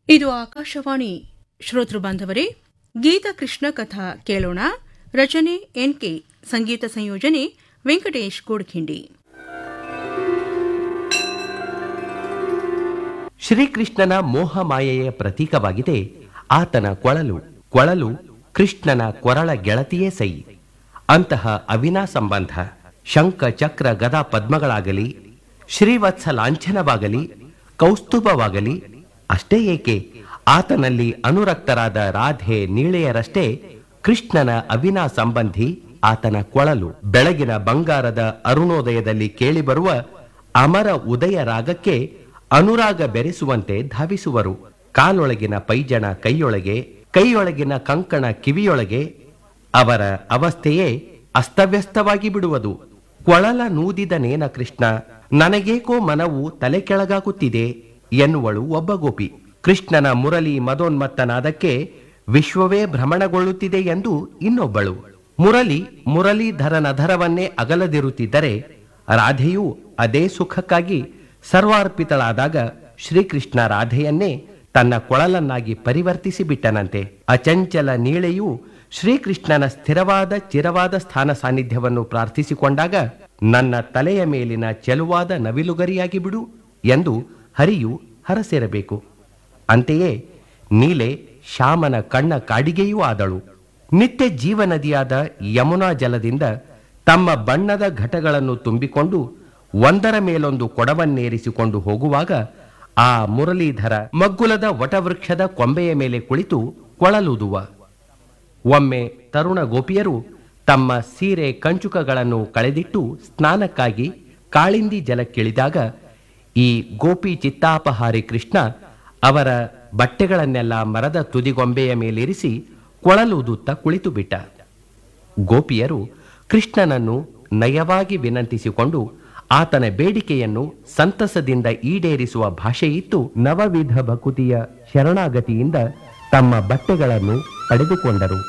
ಇದು ಆಕಾಶವಾಣಿ ಶ್ರೋತೃ ಬಾಂಧವರೇ ಗೀತ ಕೃಷ್ಣ ಕಥಾ ಕೇಳೋಣ ರಚನೆ ಎನ್ಕೆ ಸಂಗೀತ ಸಂಯೋಜನೆ ವೆಂಕಟೇಶ್ ಗೋಡ್ಖಿಂಡಿ ಶ್ರೀಕೃಷ್ಣನ ಮೋಹ ಮಾಯೆಯ ಪ್ರತೀಕವಾಗಿದೆ ಆತನ ಕೊಳಲು ಕೊಳಲು ಕೃಷ್ಣನ ಕೊರಳ ಗೆಳತಿಯೇ ಸೈ ಅಂತಹ ಅವಿನಾ ಸಂಬಂಧ ಶಂಖ ಚಕ್ರ ಗದ ಪದ್ಮಗಳಾಗಲಿ ಶ್ರೀವತ್ಸ ಲಾಂಛನವಾಗಲಿ ಕೌಸ್ತುಭವಾಗಲಿ ಅಷ್ಟೇ ಏಕೆ ಆತನಲ್ಲಿ ಅನುರಕ್ತರಾದ ರಾಧೆ ನೀಳೆಯರಷ್ಟೇ ಕೃಷ್ಣನ ಅವಿನಾ ಸಂಬಂಧಿ ಆತನ ಕೊಳಲು ಬೆಳಗಿನ ಬಂಗಾರದ ಅರುಣೋದಯದಲ್ಲಿ ಕೇಳಿಬರುವ ಅಮರ ಉದಯ ರಾಗಕ್ಕೆ ಅನುರಾಗ ಬೆರೆಸುವಂತೆ ಧಾವಿಸುವರು ಕಾಲೊಳಗಿನ ಪೈಜಣ ಕೈಯೊಳಗೆ ಕೈಯೊಳಗಿನ ಕಂಕಣ ಕಿವಿಯೊಳಗೆ ಅವರ ಅವಸ್ಥೆಯೇ ಅಸ್ತವ್ಯಸ್ತವಾಗಿ ಬಿಡುವುದು ಕೊಳಲ ನೂದಿದ ನೇನ ಕೃಷ್ಣ ನನಗೇಕೋ ಮನವು ತಲೆ ಕೆಳಗಾಗುತ್ತಿದೆ ಎನ್ನುವಳು ಒಬ್ಬ ಗೋಪಿ ಕೃಷ್ಣನ ಮುರಳಿ ಮದೋನ್ಮತ್ತನಾದಕ್ಕೆ ವಿಶ್ವವೇ ಭ್ರಮಣಗೊಳ್ಳುತ್ತಿದೆ ಎಂದು ಇನ್ನೊಬ್ಬಳು ಮುರಳಿ ಮುರಳೀಧರನಧರವನ್ನೇ ಅಗಲದಿರುತ್ತಿದ್ದರೆ ರಾಧೆಯೂ ಅದೇ ಸುಖಕ್ಕಾಗಿ ಸರ್ವಾರ್ಪಿತಳಾದಾಗ ಶ್ರೀಕೃಷ್ಣ ರಾಧೆಯನ್ನೇ ತನ್ನ ಕೊಳಲನ್ನಾಗಿ ಪರಿವರ್ತಿಸಿ ಬಿಟ್ಟನಂತೆ ಅಚಂಚಲ ನೀಳೆಯು ಶ್ರೀಕೃಷ್ಣನ ಸ್ಥಿರವಾದ ಚಿರವಾದ ಸ್ಥಾನ ಸಾನ್ನಿಧ್ಯವನ್ನು ಪ್ರಾರ್ಥಿಸಿಕೊಂಡಾಗ ನನ್ನ ತಲೆಯ ಮೇಲಿನ ಚೆಲುವಾದ ನವಿಲುಗರಿಯಾಗಿ ಬಿಡು ಎಂದು ಹರಿಯು ಹರಸಿರಬೇಕು ಅಂತೆಯೇ ನೀಲೆ ಶ್ಯಾಮನ ಕಣ್ಣ ಕಾಡಿಗೆಯೂ ಆದಳು ನಿತ್ಯ ಜೀವನದಿಯಾದ ಯಮುನಾ ಜಲದಿಂದ ತಮ್ಮ ಬಣ್ಣದ ಘಟಗಳನ್ನು ತುಂಬಿಕೊಂಡು ಒಂದರ ಮೇಲೊಂದು ಕೊಡವನ್ನೇರಿಸಿಕೊಂಡು ಹೋಗುವಾಗ ಆ ಮುರಳೀಧರ ಮಗ್ಗುಲದ ವಟವೃಕ್ಷದ ಕೊಂಬೆಯ ಮೇಲೆ ಕುಳಿತು ಕೊಳಲುದುವ ಒಮ್ಮೆ ತರುಣ ಗೋಪಿಯರು ತಮ್ಮ ಸೀರೆ ಕಂಚುಕಗಳನ್ನು ಕಳೆದಿಟ್ಟು ಸ್ನಾನಕ್ಕಾಗಿ ಕಾಳಿಂದಿ ಜಲಕ್ಕಿಳಿದಾಗ ಈ ಗೋಪಿ ಚಿತ್ತಾಪಹಾರಿ ಕೃಷ್ಣ ಅವರ ಬಟ್ಟೆಗಳನ್ನೆಲ್ಲ ಮರದ ತುದಿಗೊಂಬೆಯ ಮೇಲಿರಿಸಿ ಕೊಳಲುದುತ್ತ ಕುಳಿತು ಬಿಟ್ಟ ಗೋಪಿಯರು ಕೃಷ್ಣನನ್ನು ನಯವಾಗಿ ವಿನಂತಿಸಿಕೊಂಡು ಆತನ ಬೇಡಿಕೆಯನ್ನು ಸಂತಸದಿಂದ ಈಡೇರಿಸುವ ಭಾಷೆಯಿತ್ತು ನವವಿಧ ಭಕುತಿಯ ಶರಣಾಗತಿಯಿಂದ ತಮ್ಮ ಬಟ್ಟೆಗಳನ್ನು ಪಡೆದುಕೊಂಡರು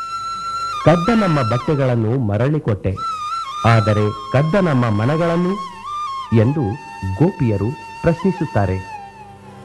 ಕದ್ದ ನಮ್ಮ ಬಟ್ಟೆಗಳನ್ನು ಮರಳಿಕೊಟ್ಟೆ ಆದರೆ ಕದ್ದ ನಮ್ಮ ಮನಗಳನ್ನು ಎಂದು ಗೋಪಿಯರು ಪ್ರಶ್ನಿಸುತ್ತಾರೆ